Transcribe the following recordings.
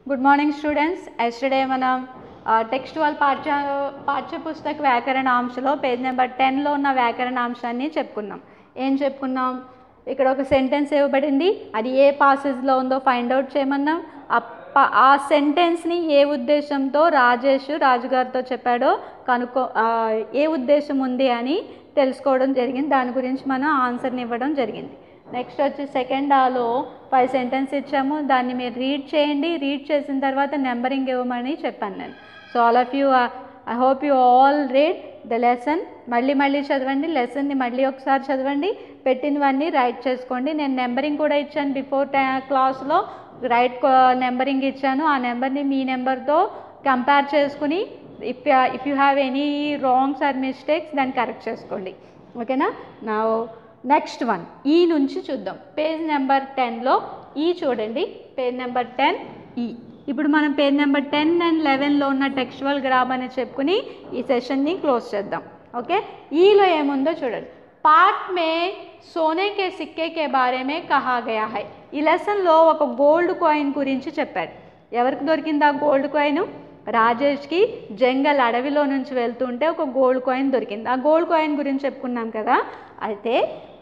good morning students yesterday మనం textual పాఠ్య పాఠ్యపుస్తక వ్యాకరణాంశలో పేజ్ నెంబర్ టెన్లో ఉన్న వ్యాకరణాంశాన్ని చెప్పుకున్నాం ఏం చెప్పుకున్నాం ఇక్కడ ఒక సెంటెన్స్ ఇవ్వబడింది అది ఏ పాసేజ్లో ఉందో ఫైండ్ అవుట్ చేయమన్నాం ఆ ప- ఆ సెంటెన్స్ని ఏ ఉద్దేశంతో రాజేష్ రాజుగారితో చెప్పాడో కనుక్కో ఆ, ఏ ఉద్దేశం ఉంది అని తెలుసుకోవడం జరిగింది దాని గురించి మనం ఆన్సర్ని ఇవ్వడం జరిగింది నెక్స్ట్ వచ్చి సెకండ్ ఆలో ఫైవ్ సెంటెన్స్ ఇచ్చాము దాన్ని మీరు రీడ్ చేయండి రీడ్ చేసిన తర్వాత నెంబరింగ్ ఇవ్వమని చెప్పాను నేను so all of you I hope you all read the lesson మళ్ళీ మళ్ళీ చదవండి లెసన్ని మళ్ళీ ఒకసారి చదవండి పెట్టినవన్నీ రైట్ చేసుకోండి నేను నెంబరింగ్ కూడా ఇచ్చాను బిఫోర్ క్లాస్లో రైట్ నెంబరింగ్ ఇచ్చాను ఆ నెంబర్ని మీ నెంబర్తో కంపేర్ చేసుకుని if if you have any wrongs or mistakes దాన్ని కరెక్ట్ చేసుకోండి ఓకేనా నా నెక్స్ట్ వన్ ఈ నుంచి చూద్దాం పేజ్ నెంబర్ టెన్లో ఈ చూడండి పేజ్ నెంబర్ టెన్ ఈ ఇప్పుడు మనం పేజ్ నెంబర్ టెన్ అండ్ లెవెన్లో ఉన్న టెక్స్చువల్ గ్రామ్ అని చెప్పుకుని ఈ సెషన్ని క్లోజ్ చేద్దాం ఓకే ఈలో ఏముందో చూడండి పార్ట్ మే సోనే కే సిక్కే కే బారే మే కహా గయా హై ఈ లెసన్లో ఒక గోల్డ్ కాయిన్ గురించి చెప్పాడు ఎవరికి దొరికింది ఆ గోల్డ్ కాయిన్ రాజేష్కి జంగల్ అడవిలో నుంచి వెళ్తుంటే ఒక గోల్డ్ కాయిన్ దొరికింది ఆ గోల్డ్ కాయిన్ గురించి చెప్పుకున్నాం కదా అయితే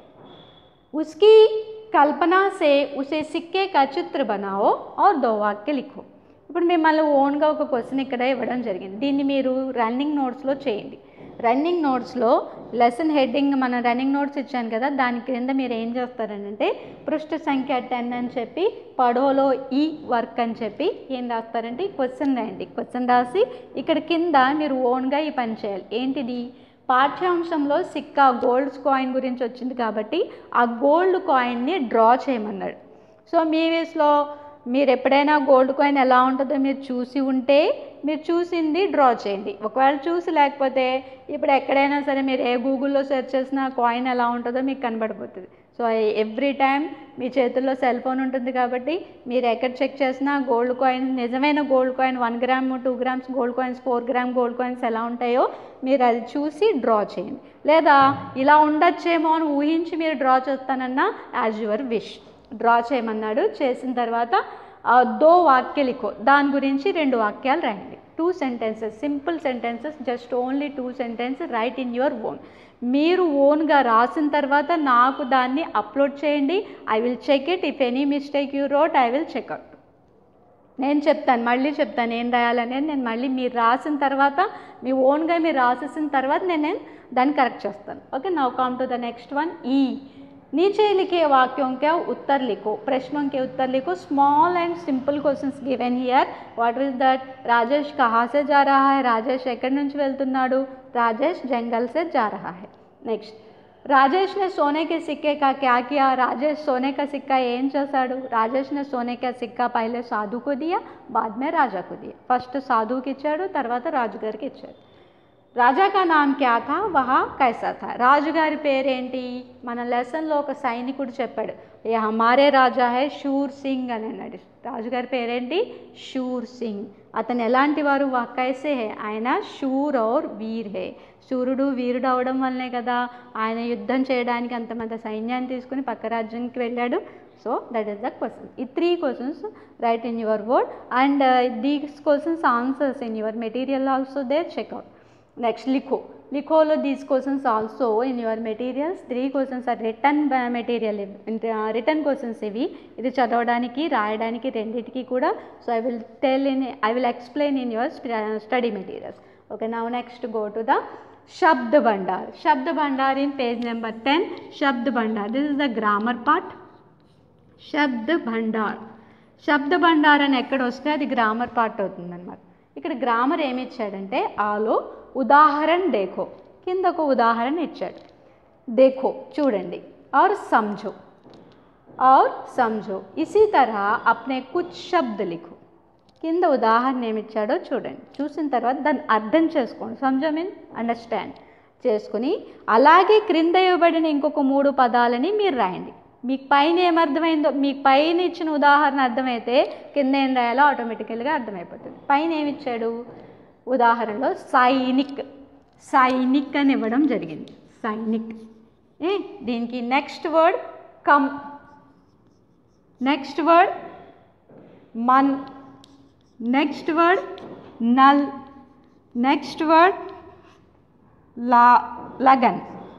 उसकी कल्पना से उसे सिक्के का चित्र बनाओ और दो वाक्य लिखो ఇప్పుడు మిమ్మల్ని ఓన్గా ఒక క్వశ్చన్ ఇక్కడ ఇవ్వడం జరిగింది దీన్ని మీరు రన్నింగ్ నోట్స్లో చేయండి రన్నింగ్ నోట్స్లో లెసన్ హెడ్డింగ్ మన రన్నింగ్ నోట్స్ ఇచ్చాను కదా దాని క్రింద మీరు ఏం చేస్తారంటే పృష్ఠ సంఖ్య టెన్ అని చెప్పి పడోలో ఈ వర్క్ అని చెప్పి ఏం రాస్తారంటే క్వశ్చన్ రాయండి క్వశ్చన్ రాసి ఇక్కడ కింద మీరు ఓన్గా ఈ పని చేయాలి ఏంటిది పాఠ్యాంశంలో సిక్కా గోల్డ్ కాయిన్ గురించి వచ్చింది కాబట్టి ఆ గోల్డ్ కాయిన్ని డ్రా చేయమన్నాడు సో మీ వేస్లో మీరు ఎప్పుడైనా గోల్డ్ కాయిన్ ఎలా ఉంటుందో మీరు చూసి ఉంటే మీరు చూసింది డ్రా చేయండి ఒకవేళ చూసి లేకపోతే ఇప్పుడు ఎక్కడైనా సరే మీరు ఏ గూగుల్లో సెర్చ్ చేసినా కాయిన్ ఎలా ఉంటుందో మీకు కనబడిపోతుంది సో ఎవ్రీ టైం మీ చేతుల్లో సెల్ ఫోన్ ఉంటుంది కాబట్టి మీరు ఎక్కడ చెక్ చేసినా గోల్డ్ కాయిన్ నిజమైన gold coin one gram two grams gold coins four gram gold coins ఎలా ఉంటాయో మీరు అది చూసి డ్రా చేయండి లేదా ఇలా ఉండొచ్చేమో అని ఊహించి మీరు డ్రా చేస్తానన్నా యాజ్ యువర్ విష్ డ్రా చేయమన్నాడు చేసిన తర్వాత ఆ, దో వాక్య లిఖో దాని గురించి రెండు వాక్యాలు రాయండి two sentences simple sentences just only two sentences write in your own మీరు ఓన్గా రాసిన తర్వాత నాకు దాన్ని అప్లోడ్ చేయండి I will check it if any mistake you wrote I will check out నేను చెప్తాను మళ్ళీ చెప్తాను ఏం రాయాలనేది నేను మళ్ళీ మీరు రాసిన తర్వాత మీ ఓన్గా మీరు రాసేసిన తర్వాత నేను నేను దాన్ని కరెక్ట్ చేస్తాను okay now come to the next one ఈ नीचे लिखे वाक्यों के उत्तर लिखो प्रश्नों के उत्तर लिखो small and simple questions given here what is that Rajesh कहाँ से जा रहा है राजेश ఎక్కడి నుంచి వెళ్తున్నాడు రాజేష్ జంగల్ से जा रहा है నెక్స్ట్ రాజేష్ ने सोने के सिक्के का क्या किया राजेश सोने का सिक्का ఏం చేశాడు రాజేష్ ने सोने का सिक्का पहले साधु को दिया बाद में राजा को दिया ఫస్ట్ సాధువుకి ఇచ్చాడు తర్వాత రాజుగారికి ఇచ్చాడు రాజా కా నామ్ క్యా థా వహా కైసా థా రాజుగారి పేరేంటి మన లెసన్లో ఒక సైనికుడు చెప్పాడు ఏ హమారే రాజా హై షూర్ సింగ్ అని అన్నాడు రాజుగారి పేరేంటి షూర్ సింగ్ అతను ఎలాంటి వారు వా కైసే హే ఆయన షూర్ ఔర్ వీర్ హే శూరుడు వీరుడు అవడం వల్లనే కదా ఆయన యుద్ధం చేయడానికి అంతమంది సైన్యాన్ని తీసుకుని పక్క రాజ్యానికి వెళ్ళాడు so that is the question ఈ three questions write in your word and these questions answers in your material also there check out next లిఖో లిఖోలో these questions also in your materials three questions are written material written questions ఇవి ఇది చదవడానికి రాయడానికి రెండింటికి కూడా so I will tell in I will explain in your study materials okay now next go to the శబ్ద భండార్ శబ్ద Bhandar in page number ten శబ్ద భండార్ this is the grammar part శబ్ద భండార్ శబ్ద భండార్ అని ఎక్కడ వస్తే అది గ్రామర్ పార్ట్ అవుతుందన్నమాట ఇక్కడ గ్రామర్ ఏమి ఇచ్చాడంటే ఆలో ఉదాహరణ దేఖో కింద ఒక ఉదాహరణ ఇచ్చాడు దేఖో చూడండి और समझो और समझो इसी तरह अपने कुछ शब्द लिखो కింద ఉదాహరణ ఏమి ఇచ్చాడో చూడండి చూసిన తర్వాత దాన్ని అర్థం చేసుకోండి సంజో మీన్ అండర్స్టాండ్ చేసుకుని అలాగే క్రింద ఇవ్వబడిన ఇంకొక మూడు పదాలని మీరు రాయండి మీకు పైన ఏమర్థమైందో మీకు పైన ఇచ్చిన ఉదాహరణ అర్థమైతే కింద ఏం రాయాలో ఆటోమేటికల్గా అర్థమైపోతుంది పైన ఏమి ఇచ్చాడు ఉదాహరణలో సైనిక్ సైనిక్ అని ఇవ్వడం జరిగింది సైనిక్ ఏ దీనికి నెక్స్ట్ వర్డ్ కమ్ నెక్స్ట్ వర్డ్ మన్ నెక్స్ట్ వర్డ్ నల్ నెక్స్ట్ వర్డ్ లా లగన్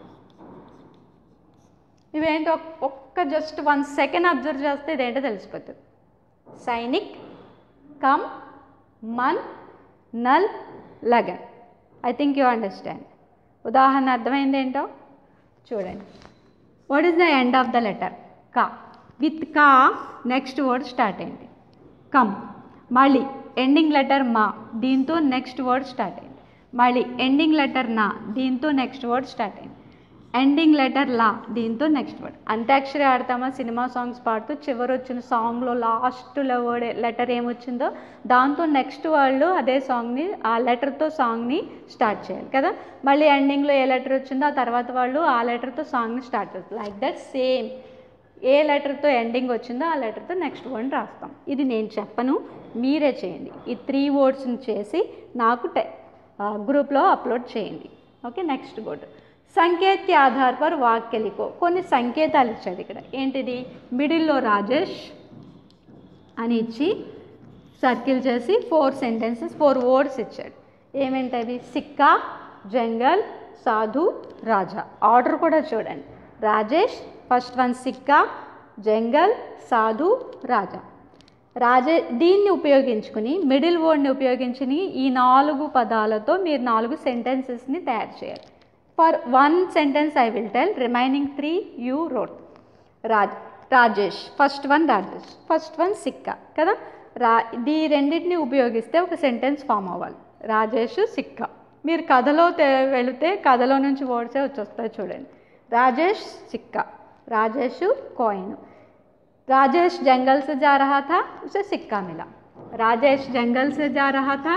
ఇవేంటో ఒక్క జస్ట్ వన్ సెకండ్ అబ్జర్వ్ చేస్తే ఇదేంటో తెలిసిపోతుంది సైనిక్ కమ్ మన్ నల్ లగన్ ఐ థింక్ యూ అండర్స్టాండ్ ఉదాహరణ అర్థమైంది ఏంటో చూడండి what is the end of the letter కా విత్ కా నెక్స్ట్ వర్డ్ స్టార్ట్ అయింది కమ్ మళ్ళీ ఎండింగ్ లెటర్ మా దీంతో నెక్స్ట్ వర్డ్ స్టార్ట్ అయింది మళ్ళీ ఎండింగ్ లెటర్ నా దీంతో నెక్స్ట్ వర్డ్ స్టార్ట్ అయింది ఎండింగ్ లెటర్ లా దీంతో నెక్స్ట్ వర్డ్ అంత్యాక్షరి ఆడతామా సినిమా సాంగ్స్ పాడుతూ చివరి వచ్చిన సాంగ్లో లాస్ట్లో వర్డ్ లెటర్ ఏమొచ్చిందో దాంతో నెక్స్ట్ వాళ్ళు అదే సాంగ్ని ఆ లెటర్తో సాంగ్ని స్టార్ట్ చేయాలి కదా మళ్ళీ ఎండింగ్లో ఏ లెటర్ వచ్చిందో ఆ తర్వాత వాళ్ళు ఆ లెటర్తో సాంగ్ని స్టార్ట్ చేస్తారు లైక్ దట్ సేమ్ ఏ లెటర్తో ఎండింగ్ వచ్చిందో ఆ లెటర్తో నెక్స్ట్ వర్డ్ రాస్తాం ఇది నేను చెప్పను మీరే చేయండి ఈ త్రీ వర్డ్స్ని చేసి నాకు టె గ్రూప్లో అప్లోడ్ చేయండి ఓకే నెక్స్ట్ వర్డ్ సంకేత్ కే ఆధార్ పర్ వాక్య లిఖో కొన్ని సంకేతాలు ఇచ్చాడు ఇక్కడ ఏంటిది మిడిల్లో రాజేష్ అని ఇచ్చి సర్కిల్ చేసి ఫోర్ సెంటెన్సెస్ ఫోర్ వర్డ్స్ ఇచ్చాడు ఏమేంటవి సిక్కా జంగల్ సాధు రాజా ఆర్డర్ కూడా చూడండి రాజేష్ ఫస్ట్ వన్ సిక్కా జంగల్ సాధు రాజా రాజే దీన్ని ఉపయోగించుకుని మిడిల్ వర్డ్ని ఉపయోగించుని ఈ నాలుగు పదాలతో మీరు నాలుగు సెంటెన్సెస్ని తయారు చేయాలి for one sentence I will tell remaining three you wrote Raj Rajesh first one Rajesh first one సిక్కా కదా రా ఈ రెండింటిని ఉపయోగిస్తే ఒక సెంటెన్స్ ఫామ్ అవ్వాలి రాజేష్ సిక్కా మీరు కథలో తె- వెళితే కథలో నుంచి వర్డ్సే వచ్చేస్తాయి చూడండి రాజేష్ సిక్కా రాజేష్ కాయిన్ राजेश जंगल से जा रहा था उसे सिक्का मिला राजेश जंगल से जा रहा था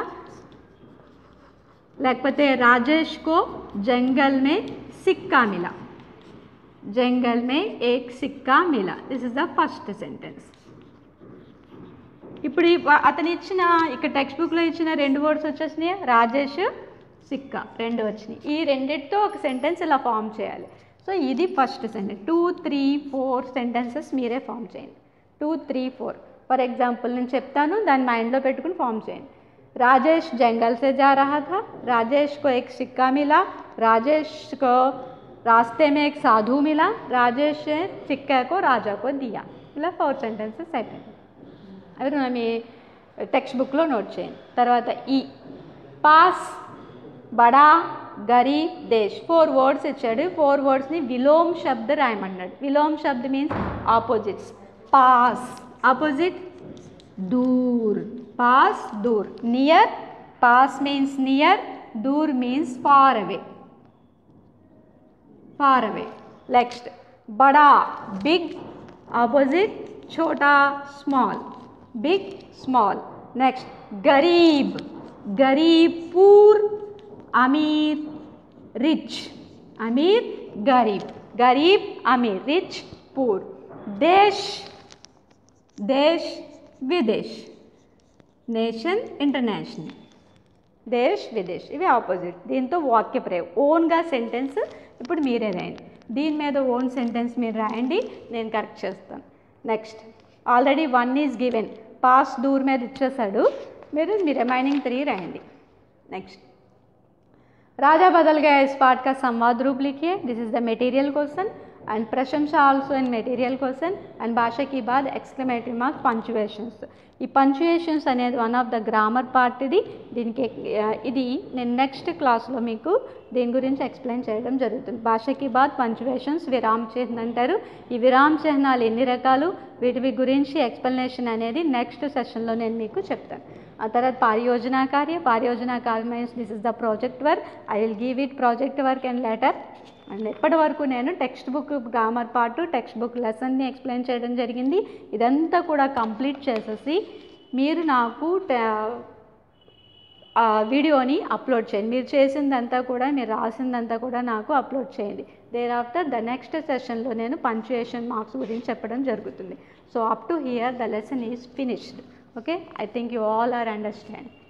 లేకపోతే రాజేష్ కో జంగల్ మే సిక్కా మిలా జంగల్ మే ఏక్ సిక్కా మిలా this is the first sentence ఇప్పుడు ఈ వ- అతను ఇచ్చిన ఇక్కడ టెక్స్ట్ బుక్లో ఇచ్చిన రెండు వర్డ్స్ వచ్చేసినాయి రాజేష్ సిక్కా రెండు వచ్చినాయి ఈ రెండిటితో ఒక సెంటెన్స్ ఇలా ఫామ్ చేయాలి సో ఇది first sentence two three four sentences మీరే ఫామ్ చేయండి two three four for example నేను చెప్తాను దాన్ని మైండ్లో పెట్టుకుని ఫామ్ చేయండి राजेश जंगल से जा रहा था राजेश को एक सिक्का मिला राजेश को रास्ते में एक साधु मिला राजेश ने सिक्के को राजा को दिया ఇలా ఫోర్ సెంటెన్సెస్ అయిపోయింది అవి నా మీ టెక్స్ట్ బుక్లో నోట్ చేయండి తర్వాత ఈ పాస్ బడా గరీబ్ దేశ్ ఫోర్ వర్డ్స్ ఇచ్చాడు ఫోర్ వర్డ్స్ని విలోమ్ శబ్ద రాయమన్నాడు విలోమ్ శబ్ద మీన్స్ ఆపోజిట్స్ పాస్ ఆపోజిట్ దూర్ పాస్ దూర్ నియర్ పాస్ మీన్స్ నియర్ దూర్ means far away far away next బడా బిగ్ ఆపోజిట్ छोटा స్మాల్ బిగ్ స్మాల్ నెక్స్ట్ గరీబ్ గరీబ్ పూర్ అమీర్ రిచ్ అమీర్ గరీబ్ గరీబ్ అమీర్ రిచ్ పూర్ దేశ్ దేశ్ విదేశ్ నేషన్ ఇంటర్నేషనల్ దేశ్ విదేశ్ ఇవి ఆపోజిట్ దీంతో వాక్య ప్రయోగం ఓన్గా సెంటెన్స్ ఇప్పుడు మీరే రాయండి దీని మీద ఓన్ సెంటెన్స్ మీరు రాయండి నేను కరెక్ట్ చేస్తాను next already one is given పాస్ దూర్ మీద ఇచ్చేసాడు మీరు మీ రిమైనింగ్ త్రీ రాయండి నెక్స్ట్ राजा बदल गया इस पार्ट का संवाद रूप लिखिए this is the material question and प्रशंसा also in material question and భాష కి బాద్ ఎక్స్క్లమేటరీ మార్క్ పంచువేషన్స్ ఈ పంచువేషన్స్ అనేది one of the grammar part ఇది దీనికి ఆ, ఇది నేను నెక్స్ట్ క్లాస్లో మీకు దీని గురించి ఎక్స్ప్లెయిన్ చేయడం జరుగుతుంది భాషకి బాద్ పంచువేషన్స్ విరామ చిహ్న అంటారు ఈ విరామ చిహ్నాలు ఎన్ని రకాలు వీటి గురించి ఎక్స్ప్లెనేషన్ అనేది నెక్స్ట్ సెషన్లో నేను మీకు చెప్తాను ఆ తర్వాత పారియోజన కార్య పారియోజన కార్య means this is the project work I will give it project work and letter and ఇప్పటి వరకు నేను text book grammar part text book లెసన్ని ఎక్స్ప్లెయిన్ చేయడం జరిగింది ఇదంతా కూడా కంప్లీట్ చేసేసి మీరు నాకు ట- ఆ వీడియోని అప్లోడ్ చేయండి మీరు చేసిందంతా కూడా మీరు రాసిందంతా కూడా నాకు అప్లోడ్ చేయండి దేర్ ఆఫ్టర్ ద నెక్స్ట్ సెషన్లో నేను పంచుయేషన్ మార్క్స్ గురించి చెప్పడం జరుగుతుంది so up to here the lesson is finished okay I think you all are understand